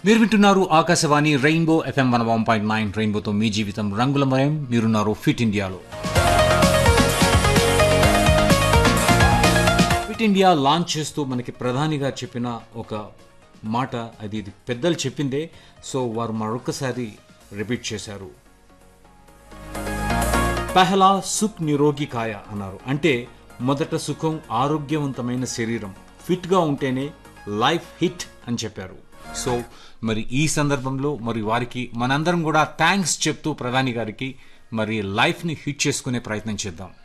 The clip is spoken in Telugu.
మీరు వింటున్నారు Akashvani rainbow FM one one point nine రెయిన్బోతో మీ జీవితం రంగులమయం మీరున్నారు ఫిట్ ఇండియాలో ఫిట్ ఇండియా లాంచ్ చేస్తూ మనకి ప్రధానిగా చెప్పిన ఒక మాట అది ఇది పెద్దలు చెప్పిందే సో వారు మరొకసారి రిపీట్ చేశారు పెహలా సుఖ్ నిరోగి కాయ అన్నారు అంటే మొదట సుఖం ఆరోగ్యవంతమైన శరీరం ఫిట్గా ఉంటేనే లైఫ్ హిట్ అని చెప్పారు సో మరి ఈ సందర్భంలో మరి వారికి మనందరం కూడా థ్యాంక్స్ చెప్తూ ప్రధాని గారికి మరి లైఫ్ని హిట్ చేసుకునే ప్రయత్నం చేద్దాం